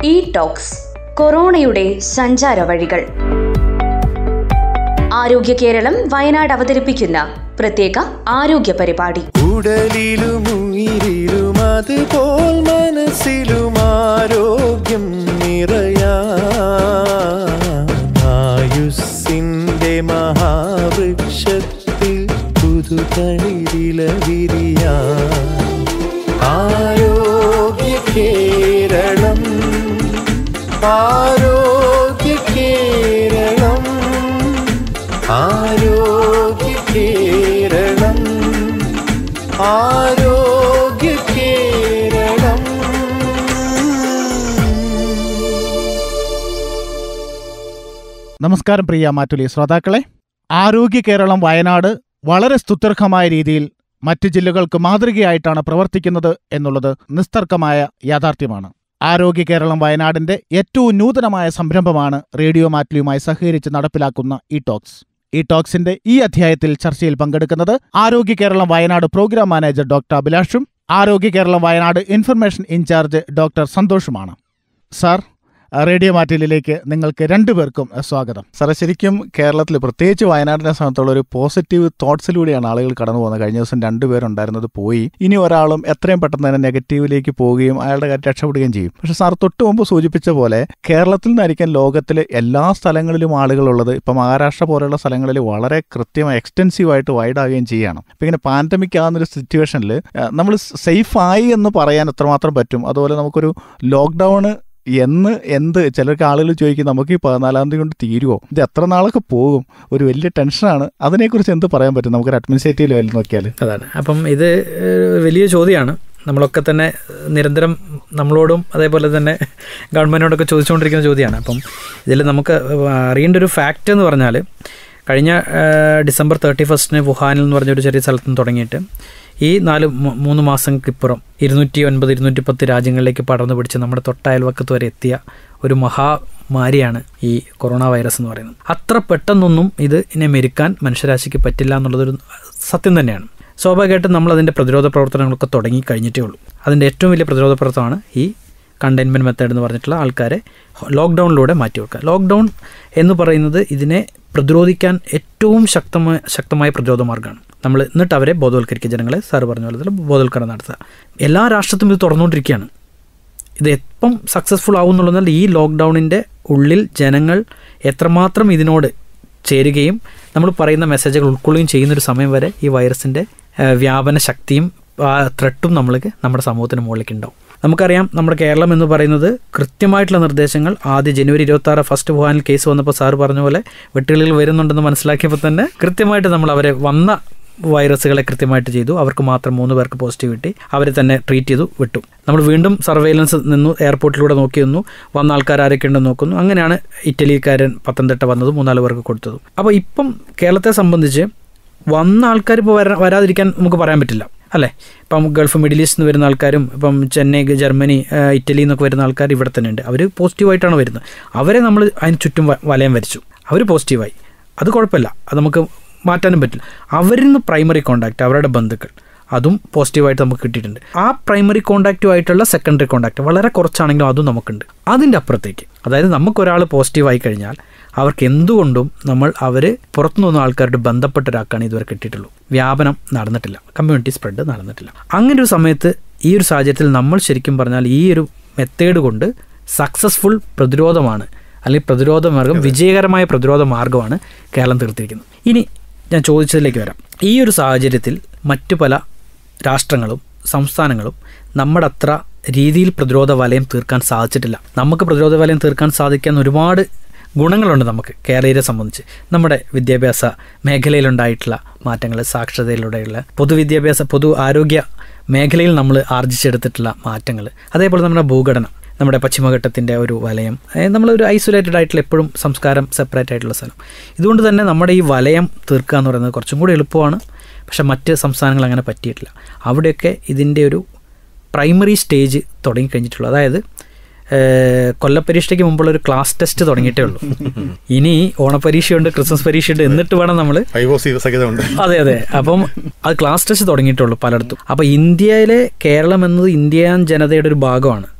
E talks കൊറോണയുടെ സഞ്ചാര വഴികൾ ആരോഗ്യ കേരളം വയനാട് അവതരിപ്പിക്കുന്ന പ്രത്യേക ആരോഗ്യ പരിപാടി ഉടലിലും ഉയിരിലും അതുപോൽ മനസ്സിലും ആരോഗ്യം നിറയാ ആയുസ്സിന്റെ മഹാവൃക്ഷത്തിൽ പുതുതളിരില വിരിയാ ആരോഗ്യ കേരളം ആരോഗ്യ കേരളം ആരോഗ്യ കേരളം ആരോഗ്യ കേരളം നമസ്കാരം പ്രിയ മാറ്റുലി ശ്രോതാക്കളെ ആരോഗ്യ കേരളം വയനാട് വളരെ സ്തുത്യർഹമായ രീതിയിൽ മറ്റ് ജില്ലകൾക്ക് മാതൃകയായിട്ടാണ് പ്രവർത്തിക്കുന്നത് എന്നുള്ളത് നിസ്തർക്കമായ യാഥാർത്ഥ്യമാണ് ആരോഗ്യ കേരളം വയനാടിന്റെ ഏറ്റവും നൂതനമായ സംരംഭമാണ് റേഡിയോ മാറ്റുലിയുമായി സഹകരിച്ച് നടപ്പിലാക്കുന്ന ഇ ടോക്സ് ഇ ടോക്സിന്റെ ഈ അധ്യായത്തിൽ ചർച്ചയിൽ പങ്കെടുക്കുന്നത് Arogya Keralam Wayanad programme manager doctor അഭിലാഷും Arogya Keralam Wayanad information incharge doctor സന്തോഷുമാണ് സാർ റേഡിയോ മാറ്റിലേക്ക് നിങ്ങൾക്ക് രണ്ടുപേർക്കും സ്വാഗതം സാറേ ശരിക്കും കേരളത്തിൽ പ്രത്യേകിച്ച് വയനാടിനെ സംബന്ധിച്ചുള്ള ഒരു പോസിറ്റീവ് തോട്ട്സിലൂടെയാണ് ആളുകൾ കടന്നു പോകുന്നത് കഴിഞ്ഞ ദിവസം രണ്ടുപേരുണ്ടായിരുന്നത് പോയി ഇനി ഒരാളും എത്രയും പെട്ടെന്ന് തന്നെ നെഗറ്റീവിലേക്ക് പോവുകയും അയാളുടെ കാര്യം രക്ഷപ്പെടുകയും ചെയ്യും പക്ഷെ സാർ തൊട്ട് മുമ്പ് സൂചിപ്പിച്ച പോലെ കേരളത്തിൽ നിന്നായിരിക്കും ലോകത്തിലെ എല്ലാ സ്ഥലങ്ങളിലും ആളുകളുള്ളത് ഇപ്പം മഹാരാഷ്ട്ര പോലെയുള്ള സ്ഥലങ്ങളിൽ വളരെ കൃത്യമായി എക്സ്റ്റെൻസീവായിട്ട് വൈഡാകുകയും ചെയ്യുകയാണ് അപ്പം ഇങ്ങനെ പാൻഡമിക് ആകുന്നൊരു സിറ്റുവേഷനിൽ നമ്മൾ സേഫായി എന്ന് പറയാൻ എത്രമാത്രം പറ്റും അതുപോലെ നമുക്കൊരു ലോക്ക്ഡൗണ് എന്ന് എന്ത് ചിലർക്ക് ആളുകൾ ചോദിക്കും നമുക്ക് ഈ പതിനാലാം തീയതി കൊണ്ട് തീരുമോ ഇത് എത്ര നാളൊക്കെ പോകും ഒരു വലിയ ടെൻഷനാണ് അതിനെക്കുറിച്ച് എന്ത് പറയാൻ പറ്റും നമുക്കൊരു അഡ്മിനിസ്ട്രേറ്റീവ് ലെവലിൽ നോക്കിയാൽ അതാണ് അപ്പം ഇത് ഏഹ്, വലിയ ചോദ്യമാണ് നമ്മളൊക്കെ തന്നെ നിരന്തരം നമ്മളോടും അതേപോലെ തന്നെ ഗവൺമെൻറ്റിനോടൊക്കെ ചോദിച്ചുകൊണ്ടിരിക്കുന്ന ചോദ്യമാണ് അപ്പം ഇതിൽ നമുക്ക് അറിയേണ്ട ഒരു ഫാക്റ്റ് എന്ന് പറഞ്ഞാൽ കഴിഞ്ഞ ഏഹ്, ഡിസംബർ തേർട്ടി ഫസ്റ്റിന് വുഹാനിൽ എന്ന് പറഞ്ഞൊരു ചെറിയ സ്ഥലത്ത് നിന്ന് തുടങ്ങിയിട്ട് ഈ നാല് മൂ- മൂന്ന് മാസങ്ങൾക്കിപ്പുറം ഇരുന്നൂറ്റി ഒൻപത് ഇരുന്നൂറ്റി പത്ത് രാജ്യങ്ങളിലേക്ക് പടർന്നു പിടിച്ച് നമ്മുടെ തൊട്ടയൽവക്കത്ത് വരെ എത്തിയ ഒരു മഹാമാരിയാണ് ഈ കൊറോണ വൈറസ് എന്ന് പറയുന്നത് അത്ര പെട്ടെന്നൊന്നും ഇത് ഇനെ മെരുക്കാൻ മനുഷ്യരാശിക്ക് പറ്റില്ല എന്നുള്ളതൊരു സത്യം തന്നെയാണ് സ്വാഭാവികമായിട്ടും നമ്മൾ അതിൻ്റെ പ്രതിരോധ പ്രവർത്തനങ്ങളൊക്കെ തുടങ്ങി കഴിഞ്ഞിട്ടേ ഉള്ളൂ അതിൻ്റെ ഏറ്റവും വലിയ പ്രതിരോധ പ്രവർത്തനമാണ് ഈ കണ്ടെയ്ൻമെൻറ്റ് മെത്തേഡ് എന്ന് പറഞ്ഞിട്ടുള്ള ആൾക്കാരെ ലോക്ക്ഡൗണിലൂടെ മാറ്റി വെക്കുക ലോക്ക്ഡൗൺ എന്ന് പറയുന്നത് ഇതിനെ പ്രതിരോധിക്കാൻ ഏറ്റവും ശക്തമായ ശക്തമായ പ്രതിരോധ മാർഗ്ഗമാണ് നമ്മൾ എന്നിട്ട് അവരെ ബോധവൽക്കരിക്കുക ജനങ്ങളെ സാറ് പറഞ്ഞ പോലെ തന്നെ ബോധവൽക്കരണം നടത്തുക എല്ലാ രാഷ്ട്രത്തും ഇത് തുറന്നുകൊണ്ടിരിക്കുകയാണ് ഇത് എപ്പം സക്സസ്ഫുൾ ആവും എന്നുള്ളതെന്നാൽ ഈ ലോക്ക്ഡൗണിൻ്റെ ഉള്ളിൽ ജനങ്ങൾ എത്രമാത്രം ഇതിനോട് ചേരുകയും നമ്മൾ പറയുന്ന മെസ്സേജുകൾ ഉൾക്കൊള്ളുകയും ചെയ്യുന്നൊരു സമയം വരെ ഈ വൈറസിൻ്റെ ഏഹ്, വ്യാപന ശക്തിയും ആ ത്രെട്ടും നമ്മൾക്ക് നമ്മുടെ സമൂഹത്തിന് മുകളിലേക്ക് ഉണ്ടാവും നമുക്കറിയാം നമ്മുടെ കേരളം എന്ന് പറയുന്നത് കൃത്യമായിട്ടുള്ള നിർദ്ദേശങ്ങൾ ആദ്യ ജനുവരി ഇരുപത്തി ആറ് ഫസ്റ്റ് വുഹാനിൽ കേസ് വന്നപ്പോൾ സാറ് പറഞ്ഞ പോലെ വെട്ടുകളിൽ വരുന്നുണ്ടെന്ന് മനസ്സിലാക്കിയപ്പോൾ തന്നെ കൃത്യമായിട്ട് നമ്മൾ അവരെ വന്ന വൈറസുകളെ കൃത്യമായിട്ട് ചെയ്തു അവർക്ക് മാത്രം മൂന്ന് പേർക്ക് പോസിറ്റീവ് കിട്ടി അവരെ തന്നെ ട്രീറ്റ് ചെയ്തു വിട്ടു നമ്മൾ വീണ്ടും സർവൈലൻസ് നിന്നു എയർപോർട്ടിലൂടെ നോക്കി നിന്നു വന്ന ആൾക്കാർ ആരൊക്കെ ഉണ്ടെന്ന് നോക്കുന്നു അങ്ങനെയാണ് ഇറ്റലിക്കാരൻ പത്തനംതിട്ട വന്നതും മൂന്നാല് പേർക്ക് കൊടുത്തതും അപ്പോൾ ഇപ്പം കേരളത്തെ സംബന്ധിച്ച് വന്ന ആൾക്കാർ ഇപ്പോൾ വരാ വരാതിരിക്കാൻ നമുക്ക് പറയാൻ പറ്റില്ല അല്ലേ ഇപ്പം ഗൾഫ് മിഡിൽ ഈസ്റ്റ് നിന്ന് വരുന്ന ആൾക്കാരും ഇപ്പം ചെന്നൈ ജർമ്മനി ആ, ഇറ്റലി എന്നൊക്കെ വരുന്ന ആൾക്കാർ ഇവിടെ തന്നെ ഉണ്ട് അവർ പോസിറ്റീവായിട്ടാണ് വരുന്നത് അവരെ നമ്മൾ അതിന് ചുറ്റും വ- വലയം വരച്ചു അവർ പോസിറ്റീവായി അത് കുഴപ്പമില്ല അത് നമുക്ക് മാറ്റാനും പറ്റില്ല അവരിൽ നിന്ന് പ്രൈമറി കോണ്ടാക്ട് അവരുടെ ബന്ധുക്കൾ അതും പോസിറ്റീവായിട്ട് നമുക്ക് കിട്ടിയിട്ടുണ്ട് ആ പ്രൈമറി കോണ്ടാക്റ്റുമായിട്ടുള്ള സെക്കൻഡറി കോണ്ടാക്ട് വളരെ കുറച്ചാണെങ്കിലും അതും നമുക്കുണ്ട് അതിൻ്റെ അപ്പുറത്തേക്ക് അതായത് നമുക്കൊരാൾ പോസിറ്റീവായി കഴിഞ്ഞാൽ അവർക്ക് എന്തുകൊണ്ടും നമ്മൾ അവർ പുറത്തുനിന്ന് വന്ന ആൾക്കാരുടെ ബന്ധപ്പെട്ടൊരാൾക്കാണ് ഇതുവരെ കിട്ടിയിട്ടുള്ളൂ വ്യാപനം നടന്നിട്ടില്ല കമ്മ്യൂണിറ്റി സ്പ്രെഡ് നടന്നിട്ടില്ല അങ്ങനെ ഒരു സമയത്ത് ഈ ഒരു സാഹചര്യത്തിൽ നമ്മൾ ശരിക്കും പറഞ്ഞാൽ ഈ ഒരു മെത്തേഡ് കൊണ്ട് സക്സസ്ഫുൾ പ്രതിരോധമാണ് അല്ലെങ്കിൽ പ്രതിരോധ മാർഗം വിജയകരമായ പ്രതിരോധ മാർഗമാണ് കേരളം തീർത്തിരിക്കുന്നത് ഇനി ഞാൻ ചോദിച്ചതിലേക്ക് വരാം ഈ ഒരു സാഹചര്യത്തിൽ മറ്റു പല രാഷ്ട്രങ്ങളും സംസ്ഥാനങ്ങളും നമ്മുടെ അത്ര രീതിയിൽ പ്രതിരോധ വലയം തീർക്കാൻ സാധിച്ചിട്ടില്ല നമുക്ക് പ്രതിരോധ വലയം തീർക്കാൻ സാധിക്കാൻ ഒരുപാട് ഗുണങ്ങളുണ്ട് നമുക്ക് കേരളീയരെ സംബന്ധിച്ച് നമ്മുടെ വിദ്യാഭ്യാസ മേഖലയിലുണ്ടായിട്ടുള്ള മാറ്റങ്ങൾ സാക്ഷരതയിലൂടെയുള്ള പൊതുവിദ്യാഭ്യാസ പൊതു ആരോഗ്യ മേഖലയിൽ നമ്മൾ ആർജിച്ചെടുത്തിട്ടുള്ള മാറ്റങ്ങൾ അതേപോലെ നമ്മുടെ ഭൂഘടന നമ്മുടെ പശ്ചിമഘട്ടത്തിൻ്റെ ഒരു വലയം ഏഹ് നമ്മളൊരു ഐസൊലേറ്റഡ് ആയിട്ടുള്ള എപ്പോഴും സംസ്കാരം സെപ്പറേറ്റ് ആയിട്ടുള്ള സ്ഥലം ഇതുകൊണ്ട് തന്നെ നമ്മുടെ ഈ വലയം തീർക്കുക എന്ന് പറയുന്നത് കുറച്ചും കൂടി എളുപ്പമാണ് പക്ഷെ മറ്റ് സംസ്ഥാനങ്ങൾ അങ്ങനെ പറ്റിയിട്ടില്ല അവിടെയൊക്കെ ഇതിൻ്റെ ഒരു പ്രൈമറി സ്റ്റേജ് തുടങ്ങിക്കഴിഞ്ഞിട്ടുള്ളൂ അതായത് ഏഹ് കൊല്ലപ്പരീക്ഷയ്ക്ക് മുമ്പുള്ള ഒരു ക്ലാസ് ടെസ്റ്റ് തുടങ്ങിയിട്ടേ ഉള്ളൂ ഇനി ഓണപരീക്ഷയുണ്ട് ക്രിസ്മസ് പരീക്ഷയുണ്ട് എന്നിട്ട് വേണം നമ്മൾ ഫൈവ് ഓ സി സഹിതമുണ്ട് അതെ അതെ അപ്പം അത് ക്ലാസ് ടെസ്റ്റ് തുടങ്ങിയിട്ടുള്ളൂ പലയിടത്തും അപ്പോൾ ഇന്ത്യയിലെ കേരളം എന്നത് ഇന്ത്യൻ ജനതയുടെ ഒരു ഭാഗമാണ്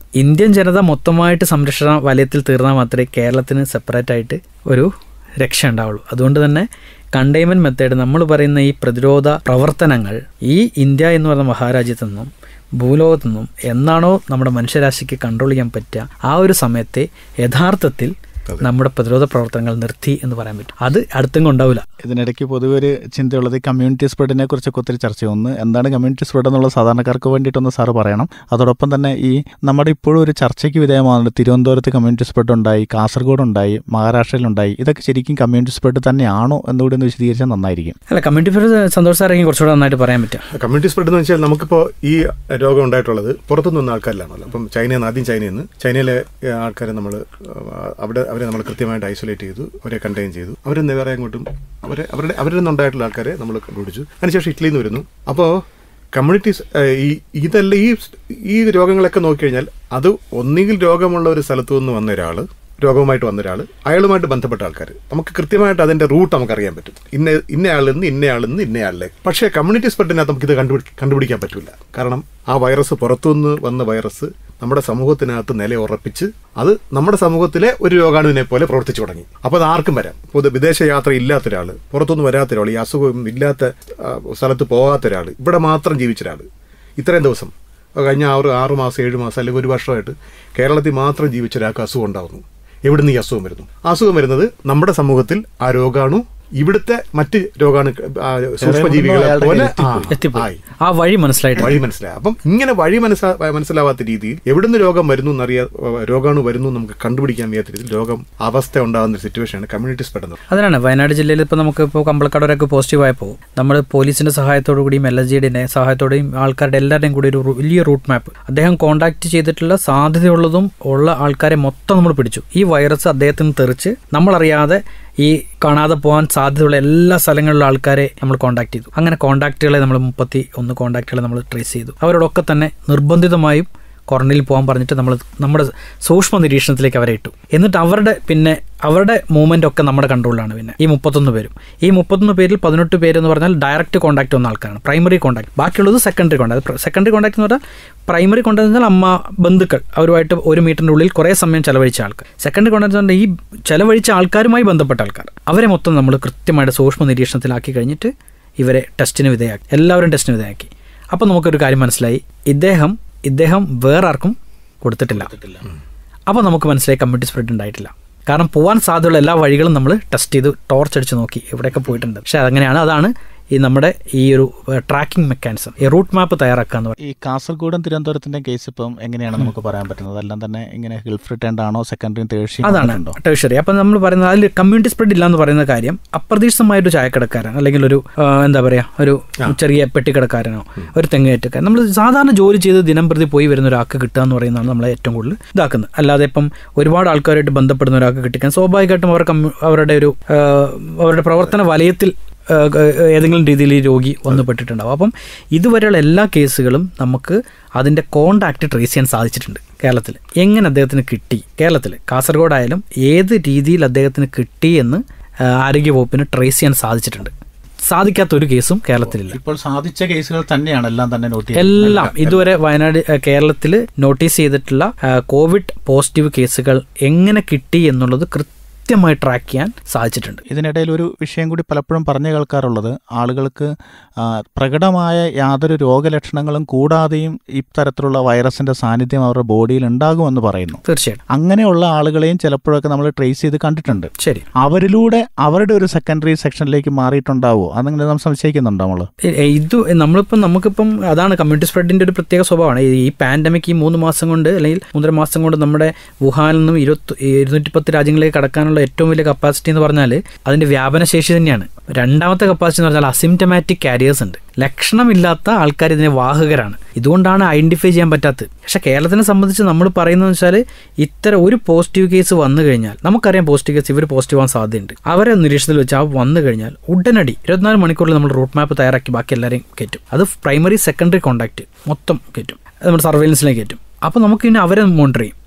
ഇന്ത്യൻ ജനത മൊത്തമായിട്ട് സംരക്ഷണ വലയത്തിൽ തീർന്നാൽ മാത്രമേ കേരളത്തിന് സെപ്പറേറ്റ് ആയിട്ട് ഒരു രക്ഷ ഉണ്ടാവുള്ളൂ അതുകൊണ്ട് തന്നെ കണ്ടെയ്ൻമെൻറ്റ് മെത്തേഡ് നമ്മൾ പറയുന്ന ഈ പ്രതിരോധ പ്രവർത്തനങ്ങൾ ഈ ഇന്ത്യ എന്ന് പറയുന്ന മഹാരാജ്യത്തു നിന്നും ഭൂലോകത്തു നിന്നും എന്നാണോ നമ്മുടെ മനുഷ്യരാശിക്ക് കൺട്രോൾ ചെയ്യാൻ പറ്റുക ആ ഒരു സമയത്തെ യഥാർത്ഥത്തിൽ നമ്മുടെ പ്രതിരോധ പ്രവർത്തനങ്ങൾ നിർത്തി എന്ന് പറയാൻ പറ്റും അത് അടുത്തെങ്കിലും ഉണ്ടാവില്ല ഇതിനിടയ്ക്ക് പൊതുവെ ഒരു ചിന്തയുള്ളത് ഈ കമ്മ്യൂണിറ്റി സ്പ്രെഡിനെ കുറിച്ചൊക്കെ ഒത്തിരി ചർച്ച ഒന്ന് എന്താണ് കമ്മ്യൂണിറ്റി സ്പ്രെഡ് എന്നുള്ള സാധാരണക്കാർക്ക് വേണ്ടിയിട്ടൊന്ന് സാറ് പറയണം അതോടൊപ്പം തന്നെ ഈ നമ്മുടെ ഇപ്പോഴും ഒരു ചർച്ചയ്ക്ക് വിധേയമാണ് തിരുവനന്തപുരത്ത് കമ്മ്യൂണിറ്റി സ്പ്രെഡ് ഉണ്ടായി കാസർഗോഡ് ഉണ്ടായി മഹാരാഷ്ട്രയിലുണ്ടായി ഇതൊക്കെ ശരിക്കും കമ്മ്യൂണിറ്റി സ്പ്രെഡ് തന്നെയാണോ എന്നുകൂടി ഒന്ന് വിശദീകരിച്ചാൽ നന്നായിരിക്കും അല്ല കമ്മ്യൂണിറ്റി ഫെയർ സന്തോഷ് സാറെങ്കിൽ കുറച്ചുകൂടെ നന്നായിട്ട് പറയാൻ പറ്റും കമ്മ്യൂണിറ്റി സ്പ്രെഡ് എന്ന് വെച്ചാൽ നമുക്കിപ്പോൾ ഈ രോഗം ഉണ്ടായിട്ടുള്ളത് പുറത്തുനിന്ന് വന്ന ആൾക്കാരിലാണല്ലോ അപ്പം ചൈനയിൽ നിന്ന് ആദ്യം ചൈനയിൽ നിന്ന് ചൈനയിലെ ആൾക്കാരെ നമ്മൾ അവിടെ അവരെ നമ്മൾ കൃത്യമായിട്ട് ഐസൊലേറ്റ് ചെയ്തു അവരെ കണ്ടെയ്ൻ ചെയ്തു അവരെ വേറെ അങ്ങോട്ടും അവരെ അവരുടെ അവരിൽ നിന്നുണ്ടായിട്ടുള്ള ആൾക്കാരെ നമ്മൾ കണ്ടുപിടിച്ചു അതിനുശേഷം ഇറ്റലിയിൽ നിന്ന് വരുന്നു അപ്പോൾ കമ്മ്യൂണിറ്റീസ് ഈ ഇതല്ല ഈ ഈ രോഗങ്ങളൊക്കെ നോക്കിക്കഴിഞ്ഞാൽ അത് ഒന്നുകിൽ രോഗമുള്ള ഒരു സ്ഥലത്തു നിന്ന് വന്ന ഒരാൾ രോഗവുമായിട്ട് വന്ന ഒരാൾ അയാളുമായിട്ട് ബന്ധപ്പെട്ട ആൾക്കാർ നമുക്ക് കൃത്യമായിട്ട് അതിന്റെ റൂട്ട് നമുക്ക് അറിയാൻ പറ്റും ഇന്ന ഇന്നയാളിൽ നിന്ന് ഇന്നയാളിൽ നിന്ന് ഇന്നയാളിലേക്ക് പക്ഷേ കമ്മ്യൂണിറ്റി സ്പ്രെഡിനകത്ത് നമുക്കിത് കണ്ടുപിടി കണ്ടുപിടിക്കാൻ പറ്റില്ല കാരണം ആ വൈറസ് പുറത്തുനിന്ന് വന്ന വൈറസ് നമ്മുടെ സമൂഹത്തിനകത്ത് നില ഉറപ്പിച്ച് അത് നമ്മുടെ സമൂഹത്തിലെ ഒരു രോഗാണുവിനെ പോലെ പ്രവർത്തിച്ചു തുടങ്ങി അപ്പോൾ അത് ആർക്കും വരാം ഇപ്പോൾ വിദേശ യാത്ര ഇല്ലാത്ത ഒരാൾ പുറത്തുനിന്ന് വരാത്ത ഒരാൾ ഈ അസുഖം ഇല്ലാത്ത ആ, സ്ഥലത്ത് പോകാത്ത ഒരാൾ ഇവിടെ മാത്രം ജീവിച്ച ഒരാൾ ഇത്രയും ദിവസം കഴിഞ്ഞ ആറ് ആറ് മാസം ഏഴ് മാസം അല്ലെങ്കിൽ ഒരു വർഷമായിട്ട് കേരളത്തിൽ മാത്രം ജീവിച്ച ഒരാൾക്ക് അസുഖം ഉണ്ടാകുന്നു എവിടുന്ന് ഈ അസുഖം വരുന്നു അസുഖം വരുന്നത് നമ്മുടെ സമൂഹത്തിൽ ആ രോഗാണു ഇവിടുത്തെ മറ്റ് രോഗാണു ആ, സൂക്ഷ്മജീവികളെ അയാളുടെ പോലെ കയ്യിൽ ആ, എത്തിപ്പോയി ആയി ആ വഴി മനസ്സിലായിട്ട് വഴി മനസ്സിലായി അപ്പം ഇങ്ങനെ വഴി മനസ്സാ മനസ്സിലാവാത്ത രീതിയിൽ എവിടുന്ന് രോഗം വരുന്നു എന്നറിയാ രോഗാണു വരുന്നു എന്ന് നമുക്ക് കണ്ടുപിടിക്കാൻ വയ്യാത്ത രീതിയിൽ രോഗം അവസ്ഥ ഉണ്ടാകുന്ന ഒരു സിറ്റുവേഷനാണ് കമ്മ്യൂണിറ്റി സ്പ്രെഡ് എന്ന് പറയുന്നത്. അതിനാണ് വയനാട് ജില്ലയിൽ ഇപ്പോൾ നമുക്ക് ഇപ്പോൾ കമ്പളക്കടവരൊക്കെ പോസിറ്റീവ് ആയപ്പോൾ നമ്മൾ പോലീസിന്റെ സഹായത്തോടു കൂടിയും എൽ എസ് ജിയുടെ സഹായത്തോടെയും ആൾക്കാരുടെ എല്ലാവരുടെയും കൂടി ഒരു റൂ- വലിയ റൂട്ട് മാപ്പ് അദ്ദേഹം കോൺടാക്ട് ചെയ്തിട്ടുള്ള സാധ്യതയുള്ളതും ഉള്ള ആൾക്കാരെ മൊത്തം നമ്മൾ പിടിച്ചു ഈ വൈറസ് അദ്ദേഹത്തിന് തെറിച്ച് നമ്മളറിയാതെ ഈ കാണാതെ പോകാൻ സാധ്യതയുള്ള എല്ലാ സ്ഥലങ്ങളിലുള്ള ആൾക്കാരെ നമ്മൾ കോൺടാക്ട് ചെയ്തു അങ്ങനെ കോൺടാക്റ്റുകളെ നമ്മൾ മുപ്പത്തി ഒന്ന് കോൺടാക്റ്റുകളെ നമ്മൾ ട്രേസ് ചെയ്തു അവരോടൊക്കെ തന്നെ നിർബന്ധിതമായും ക്വാറന്റൈനിൽ പോകാൻ പറഞ്ഞിട്ട് നമ്മൾ നമ്മുടെ സൂക്ഷ്മ നിരീക്ഷണത്തിലേക്ക് അവരെ ഇട്ടു എന്നിട്ട് അവരുടെ പിന്നെ അവരുടെ മൂവ്മെൻ്റ് ഒക്കെ നമ്മുടെ കൺട്രോളിലാണ് പിന്നെ ഈ മുപ്പത്തൊന്ന് പേരും ഈ മുപ്പത്തൊന്ന് പേരിൽ പതിനെട്ട് പേരെന്ന് പറഞ്ഞാൽ ഡയറക്റ്റ് കോൺടാക്ട് വന്ന ആൾക്കാരാണ് പ്രൈമറി കോൺടാക്ട് ബാക്കിയുള്ളത് സെക്കൻഡറി കോൺടാക്ട് സെക്കൻഡറി കോൺടാക്ട് എന്ന് പറഞ്ഞാൽ പ്രൈമറി കോൺടാക്ട് എന്ന് പറഞ്ഞാൽ അമ്മ ബന്ധുക്കൾ അവരുമായിട്ട് ഒരു മീറ്ററിൻ്റെ ഉള്ളിൽ കുറേ സമയം ചെലവഴിച്ച ആൾക്കാർ സെക്കൻഡറി കോൺടാക്ട് എന്ന് പറഞ്ഞാൽ ഈ ചെലവഴിച്ച ആൾക്കാരുമായി ബന്ധപ്പെട്ട ആൾക്കാർ അവരെ മൊത്തം നമ്മൾ കൃത്യമായിട്ട് സൂക്ഷ്മ നിരീക്ഷണത്തിലാക്കി കഴിഞ്ഞിട്ട് ഇവരെ ടെസ്റ്റിന് വിധേയമാക്കി എല്ലാവരും ടെസ്റ്റിന് വിധേയമാക്കി അപ്പോൾ നമുക്കൊരു കാര്യം മനസ്സിലായി ഇദ്ദേഹം ഇദ്ദേഹം വേറെ ആർക്കും കൊടുത്തിട്ടില്ല അപ്പോൾ നമുക്ക് മനസ്സിലായി കമ്മ്യൂണിറ്റി സ്പ്രെഡ് ഉണ്ടായിട്ടില്ല കാരണം പോകാൻ സാധ്യതയുള്ള എല്ലാ വഴികളും നമ്മൾ ടെസ്റ്റ് ചെയ്ത് ടോർച്ച് അടിച്ച് നോക്കി എവിടെയൊക്കെ പോയിട്ടുണ്ട് പക്ഷേ അതങ്ങനെയാണ് അതാണ് ഈ നമ്മുടെ ഈ ഒരു ട്രാക്കിംഗ് മെക്കാനിസം ഈ റൂട്ട് മാപ്പ് തയ്യാറാക്കുക എന്ന് പറയുന്നത് ഈ കാസർഗോഡും തിരുവനന്തപുരത്തിന്റെ കേസ് ഇപ്പം എങ്ങനെയാണ് നമുക്ക് പറയാൻ പറ്റുന്നത് എല്ലാം തന്നെ ഇങ്ങനെ ഗൾഫ് റിട്ടേൺ ആണോ സെക്കൻഡറിയും തേഴ്സിയും അതാണ് ഉണ്ടോ ടേഴ്ഷറി അപ്പം നമ്മൾ പറയുന്നത് അതിൽ കമ്മ്യൂണിറ്റി സ്പ്രെഡ് ഇല്ല എന്ന് പറയുന്ന കാര്യം അപ്രതീക്ഷിതമായ ഒരു ചായക്കടക്കാരൻ അല്ലെങ്കിൽ ഒരു ആ, എന്താ പറയുക ഒരു ചെറിയ പെട്ടിക്കടക്കാരനോ ഒരു തെങ്ങേറ്റക്കാരൻ നമ്മൾ സാധാരണ ജോലി ചെയ്ത് ദിനം പ്രതി പോയി വരുന്ന ഒരാൾക്ക് കിട്ടുക എന്ന് പറയുന്നതാണ് നമ്മളെ ഏറ്റവും കൂടുതൽ ഇതാക്കുന്നത് അല്ലാതെ ഇപ്പം ഒരുപാട് ആൾക്കാരായിട്ട് ബന്ധപ്പെടുന്ന ഒരാൾക്ക് കിട്ടിക്കാൻ സ്വാഭാവികമായിട്ടും അവർ കമ്മ്യൂ- അവരുടെ ഒരു ആ, അവരുടെ പ്രവർത്തന വലയത്തിൽ ആ, ഏതെങ്കിലും രീതിയിൽ ഈ രോഗി വന്നു പെട്ടിട്ടുണ്ടാവും അപ്പം ഇതുവരെയുള്ള എല്ലാ കേസുകളും നമുക്ക് അതിൻ്റെ കോണ്ടാക്ട് ട്രേസ് ചെയ്യാൻ സാധിച്ചിട്ടുണ്ട് കേരളത്തിൽ എങ്ങനെ അദ്ദേഹത്തിന് കിട്ടി കേരളത്തിൽ കാസർഗോഡായാലും ഏത് രീതിയിൽ അദ്ദേഹത്തിന് കിട്ടി എന്ന് ആ, ആരോഗ്യവകുപ്പിന് ട്രേസ് ചെയ്യാൻ സാധിച്ചിട്ടുണ്ട് സാധിക്കാത്ത ഒരു കേസും കേരളത്തിലില്ല ഇപ്പോൾ സാധിച്ച കേസുകൾ തന്നെയാണ് എല്ലാം തന്നെ നോട്ട് എല്ലാം ഇതുവരെ വയനാട് കേരളത്തിൽ നോട്ടീസ് ചെയ്തിട്ടുള്ള ആ, കോവിഡ് പോസിറ്റീവ് കേസുകൾ എങ്ങനെ കിട്ടി എന്നുള്ളത് കൃത്യമായി ട്രാക്ക് ചെയ്യാൻ സാധിച്ചിട്ടുണ്ട് ഇതിനിടയിൽ ഒരു വിഷയം കൂടി പലപ്പോഴും പറഞ്ഞു കേൾക്കാറുള്ളത് ആളുകൾക്ക് ആ, പ്രകടമായ യാതൊരു രോഗലക്ഷണങ്ങളും കൂടാതെയും ഇത്തരത്തിലുള്ള വൈറസിന്റെ സാന്നിധ്യം അവരുടെ ബോഡിയിൽ ഉണ്ടാകുമെന്ന് പറയുന്നു തീർച്ചയായിട്ടും അങ്ങനെയുള്ള ആളുകളെയും ചിലപ്പോഴൊക്കെ നമ്മൾ ട്രേസ് ചെയ്ത് കണ്ടിട്ടുണ്ട് ശരി അവരിലൂടെ അവരുടെ ഒരു സെക്കൻഡറി സെക്ഷനിലേക്ക് മാറിയിട്ടുണ്ടാവുമോ അതങ്ങനെ നാം സംശയിക്കുന്നുണ്ടോ നമ്മൾ ഏ- ഏ, ഇത് നമ്മളിപ്പം നമുക്കിപ്പം അതാണ് കമ്മ്യൂണിറ്റി സ്പ്രെഡിന്റെ ഒരു പ്രത്യേക സ്വഭാവമാണ് ഈ- ഈ പാൻഡമിക് ഈ മൂന്ന് മാസം കൊണ്ട് അല്ലെങ്കിൽ മൂന്നര മാസം കൊണ്ട് നമ്മുടെ വുഹാനിൽ നിന്നും ഇരുപത്തി ഇരുന്നൂറ്റി പത്ത് രാജ്യങ്ങളിലേക്ക് കടക്കാനുള്ള ഏറ്റവും വലിയ കപ്പാസിറ്റി എന്ന് പറഞ്ഞാൽ അതിന്റെ വ്യാപന ശേഷി തന്നെയാണ് രണ്ടാമത്തെ കപ്പാസിറ്റി എന്ന് പറഞ്ഞാൽ അസിംറ്റമാറ്റിക് കാരിയേഴ്സ് ഉണ്ട് ലക്ഷണമില്ലാത്ത ആൾക്കാർ ഇതിനെ വാഹകരാണ് ഇതുകൊണ്ടാണ് ഐഡന്റിഫൈ ചെയ്യാൻ പറ്റാത്തത് പക്ഷെ കേരളത്തിനെ സംബന്ധിച്ച് നമ്മൾ പറയുന്നത് വെച്ചാൽ ഇത്തരം ഒരു പോസിറ്റീവ് കേസ് വന്നു കഴിഞ്ഞാൽ നമുക്കറിയാം പോസിറ്റീവ് കേസ് ഇവർ പോസിറ്റീവ് ആവാൻ സാധ്യതയുണ്ട് അവരെ നിരീക്ഷണത്തിൽ വെച്ച് ആ വന്നു കഴിഞ്ഞാൽ ഉടനടി ഇരുപത്തിനാല് മണിക്കൂറിൽ നമ്മൾ റൂട്ട് മാപ്പ് തയ്യാറാക്കി ബാക്കി എല്ലാവരെയും കയറ്റും അത് പ്രൈമറി സെക്കൻഡറി കോൺടാക്ട് മൊത്തം കയറ്റും അത് നമ്മുടെ സർവൈലൻസിലേക്ക് കയറ്റും അപ്പോൾ നമുക്ക് ഇനി അവരെ മോണിറ്റർ ചെയ്യും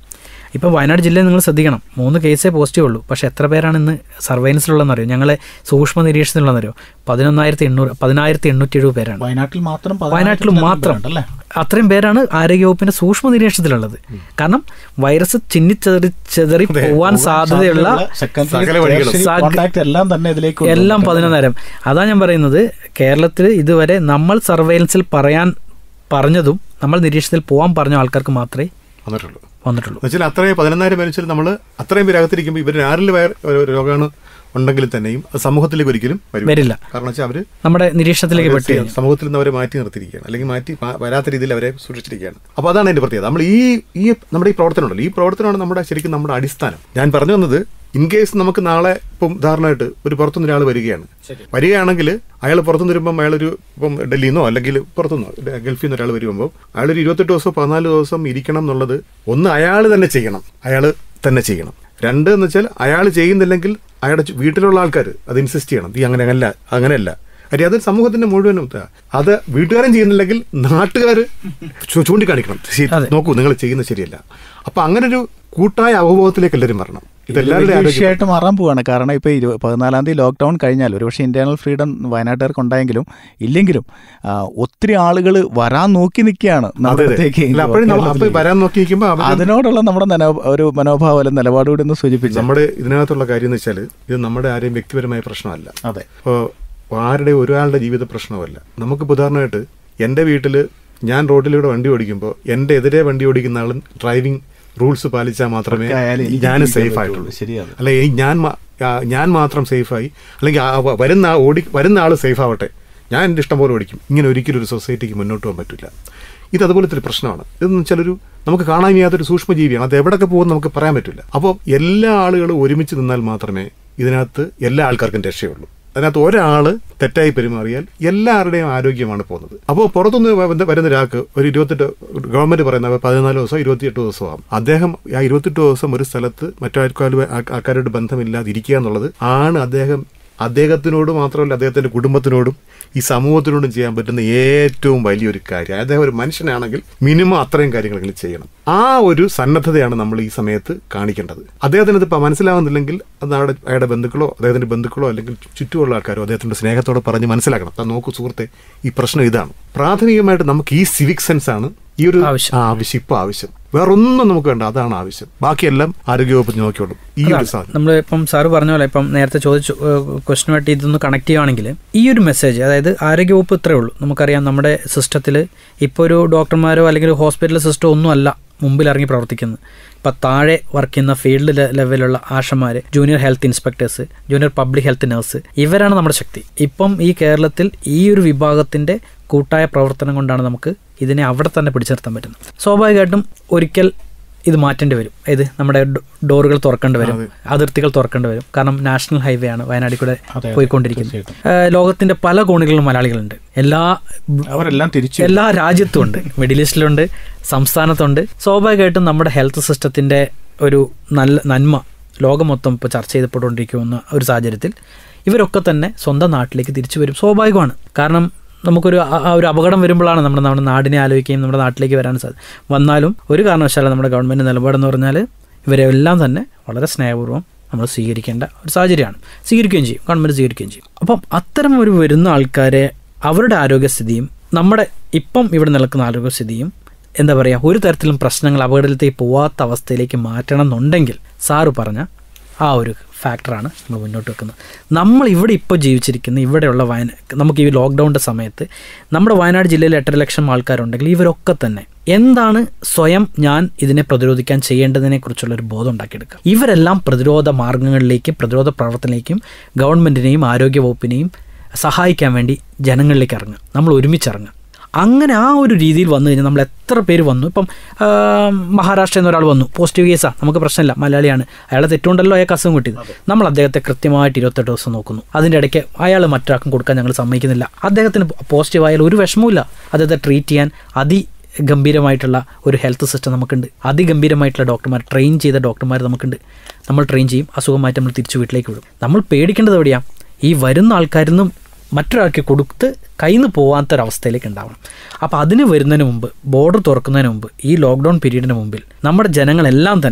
ഇപ്പോൾ വയനാട് ജില്ലയിൽ നിങ്ങൾ ശ്രദ്ധിക്കണം മൂന്ന് കേസേ പോസിറ്റീവ് ഉള്ളൂ പക്ഷേ എത്ര പേരാണ് ഇന്ന് സർവൈലൻസിലുള്ളതെന്ന് അറിയോ ഞങ്ങളെ സൂക്ഷ്മ നിരീക്ഷണത്തിലുള്ളതെന്ന് അറിയോ പതിനൊന്നായിരത്തി എണ്ണൂറ് പതിനായിരത്തി എണ്ണൂറ്റി എഴുപത് പേരാണ് വയനാട്ടിൽ മാത്രം വയനാട്ടിൽ മാത്രം അല്ലേ അത്രയും പേരാണ് ആരോഗ്യവകുപ്പിന്റെ സൂക്ഷ്മ നിരീക്ഷണത്തിലുള്ളത് കാരണം വൈറസ് ചിന്നിച്ചെറി ചെതറി പോവാൻ സാധ്യതയുള്ള സകല വഴികളും. സക- കോൺടാക്ട് എല്ലാം തന്നെ ഇതിലേക്ക് എല്ലാം കൊണ്ടുവന്നിട്ടുണ്ട്. പതിനൊന്നരം അതാ ഞാൻ പറയുന്നത് കേരളത്തിൽ ഇതുവരെ നമ്മൾ സർവൈലൻസിൽ പറയാൻ പറഞ്ഞതും നമ്മൾ നിരീക്ഷണത്തിൽ പോകാൻ പറഞ്ഞ ആൾക്കാർക്ക് മാത്രമേ വന്നിട്ടുള്ളൂ വന്നിട്ടുള്ളൂ എന്നുവെച്ചാൽ അത്രയും പതിനൊന്നായിരം പേര് വെച്ചാൽ നമ്മൾ അത്രയും പേര് അകത്തിരിക്കുമ്പോൾ ഇവർ ആരിൽ വയർ ഒരു രോഗമാണ് ഉണ്ടെങ്കിൽ തന്നെയും അത് സമൂഹത്തിലേക്ക് ഒരിക്കലും വരും വരില്ല കാരണം വെച്ചാൽ അവര് നമ്മുടെ നിരീക്ഷണത്തിലേക്ക് പെട്ട് കഴിഞ്ഞു. സമൂഹത്തിൽ നിന്ന് അവരെ മാറ്റി നിർത്തിയിരിക്കുകയാണ് അല്ലെങ്കിൽ മാറ്റി പ- വരാത്ത രീതിയിൽ അവരെ സൂക്ഷിച്ചിരിക്കുകയാണ് അപ്പോൾ അതാണ് അതിന്റെ പ്രത്യേകത നമ്മൾ ഈ ഈ നമ്മുടെ ഈ പ്രവർത്തനം ഉണ്ടല്ലോ ഈ പ്രവർത്തനമാണ് നമ്മുടെ ശരിക്കും നമ്മുടെ അടിസ്ഥാനം ഞാൻ പറഞ്ഞു വന്നത് ഇൻ കേസ് നമുക്ക് നാളെ ഇപ്പം ഉദാഹരണമായിട്ട് ഒരു പുറത്തുനിന്ന് ഒരാൾ വരികയാണ് വരികയാണെങ്കിൽ അയാൾ പുറത്തുനിന്ന് വരുമ്പം അയാളൊരു ഇപ്പം ഡൽഹിയിൽ നിന്നോ അല്ലെങ്കിൽ പുറത്തുനിന്നോ ഡ- ഗൾഫിൽ നിന്ന് ഒരാൾ വരുമ്പോൾ അയാൾ ഒരു ഇരുപത്തെട്ട് ദിവസം പതിനാല് ദിവസം ഇരിക്കണം എന്നുള്ളത് ഒന്ന് അയാൾ തന്നെ ചെയ്യണം അയാൾ തന്നെ ചെയ്യണം രണ്ട് എന്ന് വെച്ചാൽ അയാൾ ചെയ്യുന്നില്ലെങ്കിൽ അയാളുടെ ചു- വീട്ടിലുള്ള ആൾക്കാർ അത് ഇൻസിസ്റ്റ് ചെയ്യണം ഈ അങ്ങനെ അല്ല അങ്ങനെയല്ല കാര്യം അത് സമൂഹത്തിന്റെ മുഴുവനും ഇതാ. അത് വീട്ടുകാരും ചെയ്യുന്നില്ലെങ്കിൽ നാട്ടുകാർ ചൂണ്ടിക്കാണിക്കണം ശരി, അതെ. നോക്കൂ നിങ്ങൾ ചെയ്യുന്നത് ശരിയല്ല അപ്പൊ അങ്ങനെ ഒരു കൂട്ടായ അവബോധത്തിലേക്ക് എല്ലാവരും വരണം ഇതെല്ലാവരുടെ വലിയ ആരോഗ്യം വിഷയമായിട്ട് മാറാൻ പോവാണ് കാരണം ഇപ്പോൾ ഇരു പതിനാലാം തീയതി ലോക്ക്ഡൗൺ കഴിഞ്ഞാൽ ഒരുപക്ഷെ ഇന്റേണൽ ഫ്രീഡം വയനാട്ടുകാർക്ക് ഉണ്ടായെങ്കിലും ഇല്ലെങ്കിലും ആ, ഒത്തിരി ആളുകൾ വരാൻ നോക്കി നിൽക്കുകയാണ് അതെ നമ്മുടെ അതെ അടുത്തേക്ക് അല്ല, അപ്പോഴും നമ്മ- അപ്പൊ കേരളത്തിലേക്ക്. വരാൻ നോക്കി നിൽക്കുമ്പോൾ അവർ അതിനോടുള്ള നമ്മുടെ നനോ- ഒരു മനോഭാവം അല്ലെങ്കിൽ നിലപാട് കൂടി ഒന്ന് സൂചിപ്പിച്ചു നമ്മുടെ ഇതിനകത്തുള്ള കാര്യം എന്ന് വെച്ചാൽ ഇത് നമ്മുടെ ആരെയും വ്യക്തിപരമായ പ്രശ്നമല്ല അതെ ഇപ്പോൾ ആരുടെ ഒരാളുടെ ജീവിത പ്രശ്നമല്ല നമുക്കിപ്പോൾ ഉദാഹരണമായിട്ട് എൻ്റെ വീട്ടിൽ ഞാൻ റോഡിലൂടെ വണ്ടി ഓടിക്കുമ്പോൾ എൻ്റെ എതിരെ വണ്ടി ഓടിക്കുന്ന ആളും ഡ്രൈവിംഗ് റൂൾസ് പാലിച്ചാൽ മാത്രമേ ഒക്കെ ആയാലും എനിക്ക് ഞാൻ ജീവിക്കാൻ സേഫ് പറ്റുള്ളൂ. ആയിട്ടുള്ളൂ ശരിയാണ്. അല്ല ഈ ഞാൻ മാ- ആ, ഞാൻ മാത്രം സേഫായി അല്ലെങ്കിൽ ആ വ- വരുന്ന ആ ഓടി വരുന്ന ആൾ സേഫ് ആവട്ടെ ഞാൻ എൻ്റെ ഇഷ്ടം പോലെ ഓടിക്കും ഇങ്ങനെ ഒരിക്കലും ഒരു സൊസൈറ്റിക്ക് മുന്നോട്ട് പോകാൻ പറ്റില്ല ഇത് അതുപോലത്തെ ഒരു പ്രശ്നമാണ് ഇതെന്ന് വെച്ചാൽ ഒരു നമുക്ക് കാണാൻ വയ്യാത്തൊരു സൂക്ഷ്മജീവിയാണ് അത് എവിടെയൊക്കെ പോകുമെന്ന് നമുക്ക് പറയാൻ പറ്റില്ല അപ്പോൾ എല്ലാ ആളുകളും ഒരുമിച്ച് നിന്നാൽ മാത്രമേ ഇതിനകത്ത് എല്ലാ ആൾക്കാർക്കും രക്ഷയുള്ളൂ അതിനകത്ത് ഒരാൾ തെറ്റായി പെരുമാറിയാൽ എല്ലാവരുടെയും ആരോഗ്യമാണ് പോകുന്നത് അപ്പോൾ പുറത്തുനിന്ന് വന്ന- വരുന്ന ഒരാൾക്ക് ഒരു ഇരുപത്തെട്ട് ഗവൺമെന്റ് പറയുന്ന പതിനാല് ദിവസം ഇരുപത്തിയെട്ട് ദിവസമാകും അദ്ദേഹം ആ ഇരുപത്തെട്ട് ദിവസം ഒരു സ്ഥലത്ത് മറ്റാൾക്കാർ ആൾക്കാരോട് ബന്ധമില്ലാതെ ഇരിക്കുക എന്നുള്ളത് ആണ് അദ്ദേഹം അദ്ദേഹത്തിനോട് മാത്രമല്ല അദ്ദേഹത്തിന്റെ കുടുംബത്തിനോടും ഈ സമൂഹത്തിനോടും ചെയ്യാൻ പറ്റുന്ന ഏറ്റവും വലിയൊരു കാര്യം അദ്ദേഹം ഒരു മനുഷ്യനാണെങ്കിൽ മിനിമം അത്രയും കാര്യങ്ങളെങ്കിലും ചെയ്യണം ആ ഒരു സന്നദ്ധതയാണ് നമ്മൾ ഈ സമയത്ത് കാണിക്കേണ്ടത് അദ്ദേഹത്തിന് ഇതിപ്പോൾ മനസ്സിലാവുന്നില്ലെങ്കിൽ അത് അവിടെ അയാളുടെ ബന്ധുക്കളോ അദ്ദേഹത്തിന്റെ ബന്ധുക്കളോ അല്ലെങ്കിൽ ചുറ്റുമുള്ള ആൾക്കാരോ അദ്ദേഹത്തിന്റെ സ്നേഹത്തോടെ പറഞ്ഞ് മനസ്സിലാക്കണം അത് നോക്കൂ സുഹൃത്തെ ഈ പ്രശ്നം ഇതാണ് പ്രാഥമികമായിട്ട് നമുക്ക് ഈ സിവിക് സെൻസ് ആണ് ഈ ഒരു ആവശ്യം. ആ, ആവശ്യം ഇപ്പൊ ആവശ്യം വേറൊന്നും നമുക്ക് വേണ്ട അതാണ് ആവശ്യം ബാക്കിയെല്ലാം ആരോഗ്യവകുപ്പ് നോക്കിയോളും ഈ ഒരു സാധനം നമ്മൾ ഇപ്പം സാറ് പറഞ്ഞ പോലെ ഇപ്പം നേരത്തെ ചോദിച്ചു ക്വസ്റ്റിനുമായിട്ട് ഇതൊന്ന് കണക്ട് ചെയ്യുവാണെങ്കിൽ ഈ ഒരു മെസ്സേജ് അതായത് ആരോഗ്യവകുപ്പ് ഇത്രയേ ഉള്ളൂ നമുക്കറിയാം നമ്മുടെ സിസ്റ്റത്തിൽ ഇപ്പോൾ ഒരു ഡോക്ടർമാരോ അല്ലെങ്കിൽ ഹോസ്പിറ്റൽ സിസ്റ്റം ഒന്നും അല്ല മുമ്പിൽ ഇറങ്ങി പ്രവർത്തിക്കുന്നത് ഇപ്പം താഴെ വർക്ക് ചെയ്യുന്ന ഫീൽഡ് ലെവലുള്ള ആഷന്മാർ junior health inspectors junior public health nurse ഇവരാണ് നമ്മുടെ ശക്തി ഇപ്പം ഈ കേരളത്തിൽ ഈ ഒരു വിഭാഗത്തിൻ്റെ കൂട്ടായ പ്രവർത്തനം കൊണ്ടാണ് നമുക്ക് ഇതിനെ അവിടെ തന്നെ പിടിച്ചു നിർത്താൻ പറ്റുന്നത് സ്വാഭാവികമായിട്ടും ഒരിക്കൽ ഇത് മാറ്റേണ്ടി വരും ഇത് നമ്മുടെ ഡോ- ഡോറുകൾ തുറക്കേണ്ടി വരും അതിർത്തികൾ തുറക്കേണ്ടി വരും കാരണം നാഷണൽ ഹൈവേ ആണ് വയനാട്ടിൽ കൂടെ അതെ, പോയിക്കൊണ്ടിരിക്കുന്നത് ഏഹ് ലോകത്തിന്റെ പല കോണുകളിലും മലയാളികളുണ്ട് എല്ലാ അവരെല്ലാം തിരിച്ചു എല്ലാ രാജ്യത്തും ഉണ്ട് മിഡിൽ ഈസ്റ്റിലുണ്ട് സംസ്ഥാനത്തുണ്ട് സ്വാഭാവികമായിട്ടും നമ്മുടെ ഹെൽത്ത് സിസ്റ്റത്തിന്റെ ഒരു നല്ല നന്മ ലോകം മൊത്തം ഇപ്പോൾ ചർച്ച ചെയ്യപ്പെട്ടുകൊണ്ടിരിക്കുന്ന ഒരു സാഹചര്യത്തിൽ ഇവരൊക്കെ തന്നെ സ്വന്തം നാട്ടിലേക്ക് തിരിച്ചു വരും സ്വാഭാവികമാണ് കാരണം നമുക്കൊരു ആ- ആ ഒരു അപകടം വരുമ്പോഴാണ് നമ്മുടെ നമ്മുടെ നാടിനെ ആലോചിക്കുകയും നമ്മുടെ നാട്ടിലേക്ക് വരാൻ സാധ്യത വന്നാലും ഒരു കാരണവശാലും നമ്മുടെ ഗവൺമെൻറ് നിലപാടെന്ന് പറഞ്ഞാൽ ഇവരെ എല്ലാം തന്നെ വളരെ സ്നേഹപൂർവ്വം നമ്മൾ സ്വീകരിക്കേണ്ട ഒരു സാഹചര്യമാണ് സ്വീകരിക്കുകയും ചെയ്യും ഗവൺമെൻറ് സ്വീകരിക്കുകയും ചെയ്യും അപ്പം അത്തരം ഒരു വരുന്ന ആൾക്കാരെ അവരുടെ ആരോഗ്യസ്ഥിതിയും നമ്മുടെ ഇപ്പം ഇവിടെ നിൽക്കുന്ന ആരോഗ്യസ്ഥിതിയും എന്താ പറയുക ഒരു തരത്തിലും പ്രശ്നങ്ങൾ അപകടത്തിലേക്ക് പോവാത്ത അവസ്ഥയിലേക്ക് മാറ്റണം എന്നുണ്ടെങ്കിൽ സാറ് പറഞ്ഞ ആ ഒരു ഫാക്ടറാണ് നമ്മൾ മുന്നോട്ട് വെക്കുന്നത് നമ്മൾ ഇവിടെ ഇപ്പോൾ ജീവിച്ചിരിക്കുന്ന ഇവിടെയുള്ള വയന നമുക്ക് ഈ ലോക്ക്ഡൗണിൻ്റെ സമയത്ത് നമ്മുടെ വയനാട് ജില്ലയിൽ എട്ടര ലക്ഷം ആൾക്കാരുണ്ടെങ്കിൽ ഇവരൊക്കെ തന്നെ എന്താണ് സ്വയം ഞാൻ ഇതിനെ പ്രതിരോധിക്കാൻ ചെയ്യേണ്ടതിനെ കുറിച്ചുള്ള ഒരു ബോധം ഉണ്ടാക്കിയെടുക്കുക ഇവരെല്ലാം പ്രതിരോധ മാർഗങ്ങളിലേക്കും പ്രതിരോധ പ്രവർത്തനത്തിലേക്കും ഗവൺമെൻറ്റിനെയും ആരോഗ്യവകുപ്പിനെയും സഹായിക്കാൻ വേണ്ടി ജനങ്ങളിലേക്ക് ഇറങ്ങുക നമ്മൾ ഒരുമിച്ചിറങ്ങുക അങ്ങനെ ആ ഒരു രീതിയിൽ വന്നു കഴിഞ്ഞാൽ നമ്മൾ എത്ര പേര് വന്നു ഇപ്പം ആ, മഹാരാഷ്ട്രയിൽ നിന്ന് ഒരാൾ വന്നു പോസിറ്റീവ് കേസാണ് നമുക്ക് പ്രശ്നമില്ല മലയാളിയാണ് അയാളെ തെറ്റുകൊണ്ടല്ലോ അയാൾക്ക് അസുഖം കിട്ടിയത് നമ്മൾ അദ്ദേഹത്തെ കൃത്യമായിട്ട് ഇരുപത്തെട്ട് ദിവസം നോക്കുന്നു അതിൻ്റെ ഇടയ്ക്ക് അയാൾ മറ്റൊരാൾക്കും കൊടുക്കാൻ ഞങ്ങൾ സമ്മതിക്കുന്നില്ല അദ്ദേഹത്തിന് പോസിറ്റീവ് ആയാലും ഒരു വിഷമവുമില്ല അദ്ദേഹത്തെ ട്രീറ്റ് ചെയ്യാൻ അതി ഗംഭീരമായിട്ടുള്ള ഒരു ഹെൽത്ത് സിസ്റ്റം നമുക്കുണ്ട് അതിഗംഭീരമായിട്ടുള്ള ഡോക്ടർമാർ ട്രെയിൻ ചെയ്ത ഡോക്ടർമാർ നമുക്കുണ്ട് നമ്മൾ ട്രെയിൻ ചെയ്യും അസുഖം മാറ്റി നമ്മൾ തിരിച്ചു വീട്ടിലേക്ക് വിടും നമ്മൾ പേടിക്കേണ്ടത് എവിടെയാണ് ഈ വരുന്ന ആൾക്കാരിൽ നിന്നും മറ്റൊരാൾക്ക് കൊടുത്ത് കയ്യിൽ നിന്ന് പോകാത്തൊരവസ്ഥയിലേക്ക് ഉണ്ടാവണം അപ്പോൾ അതിന് വരുന്നതിന് മുമ്പ് ബോർഡർ തുറക്കുന്നതിന് മുമ്പ് ഈ ലോക്ക്ഡൗൺ പീരീഡിന് മുമ്പിൽ നമ്മുടെ ജനങ്ങളെല്ലാം തന്നെ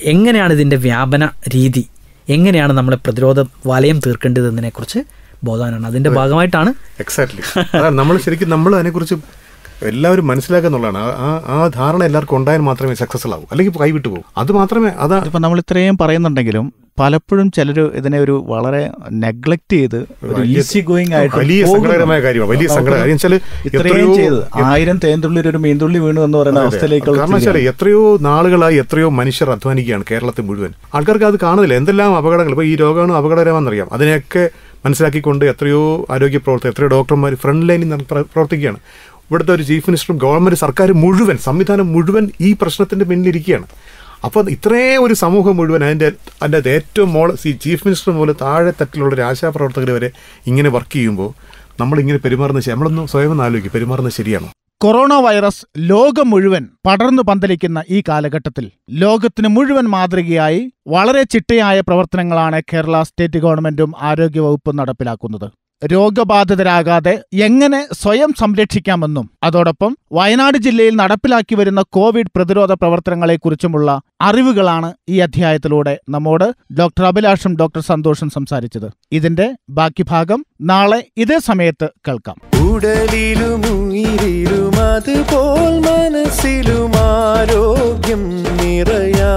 എങ്ങനെയാണ് ഇതിൻ്റെ വ്യാപന രീതി എങ്ങനെയാണ് നമ്മളെ പ്രതിരോധ വലയം തീർക്കേണ്ടതെന്നതിനെക്കുറിച്ച് ബോധവാനാണ് അതിൻ്റെ ഭാഗമായിട്ടാണ് എക്സാക്ട്ലി അതാണ് നമ്മൾ ശരിക്കും നമ്മൾ അതിനെക്കുറിച്ച് എല്ലാവരും മനസ്സിലാക്കുക എന്നുള്ളതാണ് ആ- ആ ആ ധാരണ എല്ലാവർക്കും ഉണ്ടായാൽ മാത്രമേ സക്സസ്ഫുൾ ആവൂ അല്ലെങ്കിൽ കൈവിട്ടു പോകും അത് മാത്രമേ അതാ ഇപ്പൊ നമ്മൾ ഇത്രയും പറയുന്നുണ്ടെങ്കിലും പലപ്പോഴും ചിലർ ഇതിനെ ഒരു വളരെ നെഗ്ലക്ട് ചെയ്ത് ഒരു വലിയ- ഈസി ഗോയിങ് ആയിട്ട് വലിയ പോകുന്നു. സങ്കടകരമായ കാര്യമാണ്. വലിയ സങ്കടം. കാര്യം വെച്ചാല് ഇത്രയും എത്രയോ- ചെയ്ത് ആയിരം തേൻതുള്ളിൽ ഒരു മീൻതുള്ളി വീണു എന്ന് പറയുന്ന അവസ്ഥയിലേക്കുള്ള കാരണം വെച്ചാൽ എത്രയോ നാളുകളായി എത്രയോ മനുഷ്യർ അധ്വാനിക്കുകയാണ് കേരളത്തിൽ മുഴുവൻ ആൾക്കാർക്ക് അത് കാണുന്നില്ല എന്തെല്ലാം അപകടങ്ങൾ ഇപ്പോൾ ഈ രോഗമാണ് അപകടകരമാണെന്നറിയാം അതിനെയൊക്കെ മനസ്സിലാക്കിക്കൊണ്ട് എത്രയോ ആരോഗ്യ പ്രവർത്തകർ എത്രയോ ഡോക്ടർമാർ ഫ്രണ്ട് ലൈനിൽ നിന്ന് പ്ര- പ്രവർത്തിക്കുകയാണ് ഇവിടുത്തെ ഒരു ചീഫ് മിനിസ്റ്ററും ഗവൺമെന്റ് സർക്കാർ മുഴുവൻ സംവിധാനം മുഴുവൻ ഈ പ്രശ്നത്തിന്റെ പിന്നിലിരിക്കുകയാണ് അപ്പോൾ ഇത്രയും ഒരു സമൂഹം മുഴുവൻ അതിൻ്റെ അതിൻ്റെ ഏറ്റവും മോൾ ഈ ചീഫ് മിനിസ്റ്റർ മുതൽ താഴെ തട്ടിലുള്ള ഒരു ആശാപ്രവർത്തകർ വരെ ഇങ്ങനെ വർക്ക് ചെയ്യുമ്പോൾ നമ്മളിങ്ങനെ പെരുമാറുന്നത് ശരി- നമ്മളൊന്ന് സ്വയം ഒന്ന് ആലോചിക്കും പെരുമാറുന്നത് ശരിയാണോ കൊറോണ വൈറസ് ലോകം മുഴുവൻ പടർന്നു പന്തലിക്കുന്ന ഈ കാലഘട്ടത്തിൽ ലോകത്തിന് മുഴുവൻ മാതൃകയായി വളരെ ചിട്ടയായ പ്രവർത്തനങ്ങളാണ് കേരള സ്റ്റേറ്റ് ഗവൺമെന്റും ആരോഗ്യവകുപ്പും നടപ്പിലാക്കുന്നത് രോഗബാധിതരാകാതെ എങ്ങനെ സ്വയം സംരക്ഷിക്കാമെന്നും അതോടൊപ്പം വയനാട് ജില്ലയിൽ നടപ്പിലാക്കി വരുന്ന കോവിഡ് പ്രതിരോധ പ്രവർത്തനങ്ങളെക്കുറിച്ചുമുള്ള അറിവുകളാണ് ഈ അധ്യായത്തിലൂടെ നമ്മോട് ഡോക്ടർ അഭിലാഷും ഡോക്ടർ സന്തോഷും സംസാരിച്ചത് ഇതിന്റെ ബാക്കി ഭാഗം നാളെ ഇതേ സമയത്ത് കേൾക്കാം ഉടലിലും ഉയിരിലും അതുപോൽ മനസ്സിലും ആരോഗ്യം നിറയാ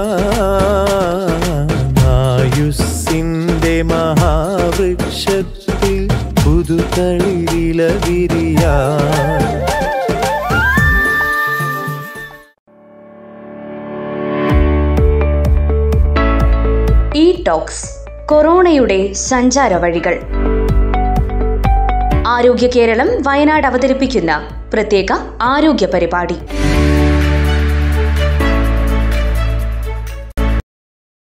ആയുസ്സിന്റെ മഹാവൃക്ഷത്തിൽ പുതുതളിരില വിരിയാ ഇ ടോക്സ് കൊറോണയുടെ സഞ്ചാര വഴികൾ ആരോഗ്യ കേരളം വയനാട് അവതരിപ്പിക്കുന്ന പ്രത്യേക ആരോഗ്യ പരിപാടി